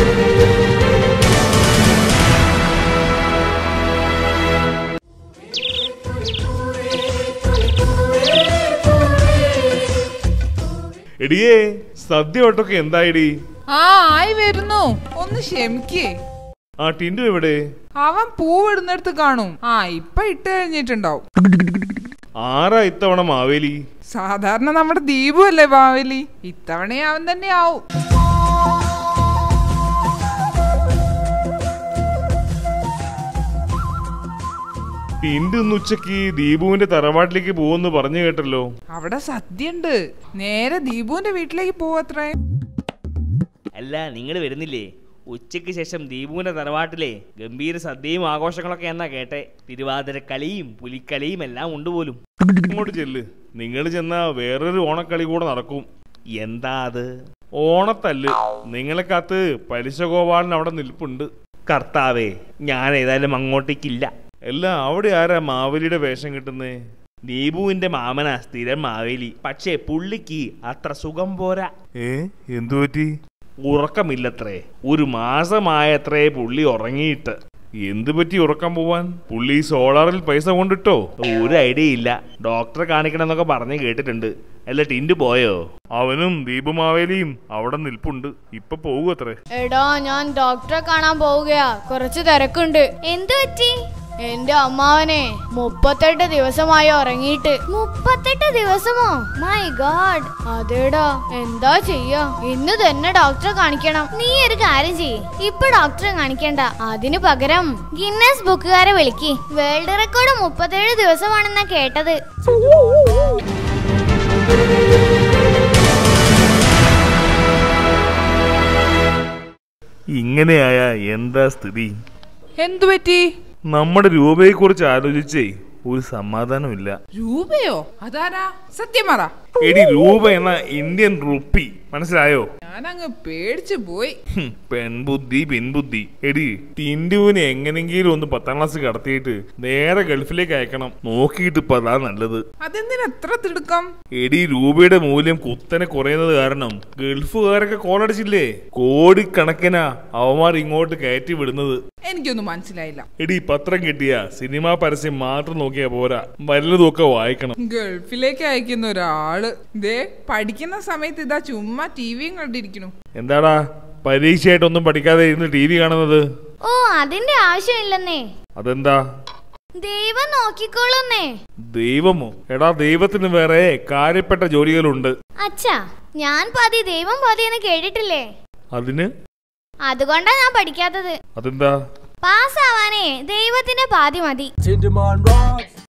എടിയേ സദ്യ വട്ടൊക്കെ എന്തായിടി ആ ആയി വരുന്നു ഒന്ന് ക്ഷമിക്കേ ആ ടിൻഡു എവിടെ അവൻ പൂവിടുന്നിടത്ത് കാണും ആ ഇപ്പൊ ഇട്ട് കഴിഞ്ഞിട്ടുണ്ടാവും ആരാ ഇത്തവണ മാവേലി സാധാരണ നമ്മുടെ ദീപു അല്ലേ ബാവലി ഇത്തവണ അവൻ തന്നെ ആവും ടിൻഡു ഇന്ന് ഉച്ചക്ക് ദീപുവിന്റെ തറവാട്ടിലേക്ക് പോകുമെന്ന് പറഞ്ഞു കേട്ടല്ലോ അവിടെ സദ്യ ഉണ്ട് നേരെ ദീപുവിന്റെ വീട്ടിലേക്ക് പോവത്രേ അല്ല നിങ്ങൾ വരുന്നില്ലേ ഉച്ചയ്ക്ക് ശേഷം ദീപുവിന്റെ തറവാട്ടിലെ ഗംഭീര സദ്യയും ആഘോഷങ്ങളൊക്കെ എന്നാ കേട്ടെ തിരുവാതിരക്കളിയും പുലിക്കളിയും എല്ലാം ഉണ്ട് പോലും ഇങ്ങോട്ട് ചെല്ല് നിങ്ങൾ ചെന്നാ വേറൊരു ഓണക്കളി കൂടെ നടക്കും എന്താ അത് ഓണത്തല്ല് നിങ്ങളെ കാത്ത് പലിശ ഗോപാലൻ അവിടെ നിൽപ്പുണ്ട് കർത്താവേ ഞാൻ ഏതായാലും അങ്ങോട്ടേക്കില്ല അല്ല അവിടെ ആരാ മാവേലിയുടെ വേഷം കിട്ടുന്നേ ദീപുവിന്റെ മാമന സ്ഥിരം മാവേലി പക്ഷേ പുള്ളിക്ക് അത്ര സുഖം പോരാ ഏ എന്തു പറ്റി ഉറക്കമില്ലത്രേ ഒരു മാസമായത്രേ പുള്ളി ഉറങ്ങിയിട്ട് എന്ത് പറ്റി ഉറക്കാൻ പോവാൻ പുള്ളി സോളാറിൽ പൈസ കൊണ്ടിട്ടോ ഒരു ഐഡിയ ഇല്ല ഡോക്ടറെ കാണിക്കണം എന്നൊക്കെ പറഞ്ഞു കേട്ടിട്ടുണ്ട് അല്ല ടിൻഡു പോയോ അവനും ദീപമാവേലിയും അവിടെ നിൽപ്പുണ്ട് ഇപ്പൊ പോകുമത്രേ എടാ ഞാൻ ഡോക്ടറെ കാണാൻ പോവുകയാ കുറച്ച് തിരക്കുണ്ട് എന്തു പറ്റി എന്റെ അമ്മാവനെ മുപ്പത്തെട്ട് ദിവസമായി ഉറങ്ങിയിട്ട് മുപ്പത്തെട്ട് ദിവസമോ മൈ ഗോഡ് അതേടാ എന്താ ചെയ്യാ ഇന്ന് തന്നെ ഡോക്ടറെ കാണിക്കണം നീ ഒരു കാര്യം ചെയ്യ് ഇപ്പൊ ഡോക്ടറെ കാണിക്കണ്ട അതിനു പകരം ഗിന്നസ് ബുക്കുകാരെ വിളിക്ക് വേൾഡ് റെക്കോർഡ് മുപ്പത്തേഴ് ദിവസമാണെന്നാ കേട്ടത് ഇങ്ങനെയായ എന്താ സ്ഥിതി എന്തു പറ്റി നമ്മുടെ രൂപയെ കുറിച്ച് ആലോചിച്ചേ ഒരു സമാധാനമില്ല രൂപയോ അതാരാ സത്യം പറ എടി രൂപ എന്ന ഇന്ത്യൻ റുപ്പി മനസ്സിലായോ ഞാനങ്ങ് പേടിച്ചു പോയി ഹും, പെൺബുദ്ധി പിൻബുദ്ധി എടി ടിൻഡുവിനെ എങ്ങനെങ്കിലും ഒന്ന് പത്താം ക്ലാസ് കടത്തിയിട്ട് നേരെ ഗൾഫിലേക്ക് അയക്കണം നോക്കിയിട്ട് ഇപ്പൊ അതാ നല്ലത് അതെന്തിനാ എത്ര തിടുക്കം എടി രൂപയുടെ മൂല്യം കുത്തനെ കുറയുന്നത് കാരണം ഗൾഫുകാരൊക്കെ കോളടിച്ചില്ലേ കോടിക്കണക്കിനാ അവന്മാർ ഇങ്ങോട്ട് കയറ്റി വിടുന്നത് എനിക്കൊന്നും മനസ്സിലായില്ല എടി പത്രം കിട്ടിയ സിനിമാ പരസ്യം മാത്രം നോക്കിയാ പോരാ വല്ലതൊക്കെ വായിക്കണം ഗൾഫിലേക്ക് അയക്കുന്ന ഒരാള് ദേ പഠിക്കുന്ന സമയത്ത് ഇതാ ചുമ്മാ ടിവിയും കണ്ടിരിക്കണു എന്താടാ പരീക്ഷയായിട്ടൊന്നും പഠിക്കാതെ ഇരുന്ന് ടി വി കാണുന്നത് ഓ അതിന്റെ ആവശ്യമില്ലെന്നേ അതെന്താ ദൈവം നോക്കിക്കോളുന്നേ ദൈവമോ എടാ ദൈവത്തിന് വേറെ കാര്യപ്പെട്ട ജോലികളുണ്ട് അച്ഛാ ഞാൻ പാതി ദൈവം പാതി എന്ന് കേട്ടിട്ടില്ലേ അതിന് അതുകൊണ്ടാ ഞാൻ പഠിക്കാത്തത് അതെന്താ പാസ്സാവാനേ ദൈവത്തിന്റെ പാതി മതി Tinderman rocks.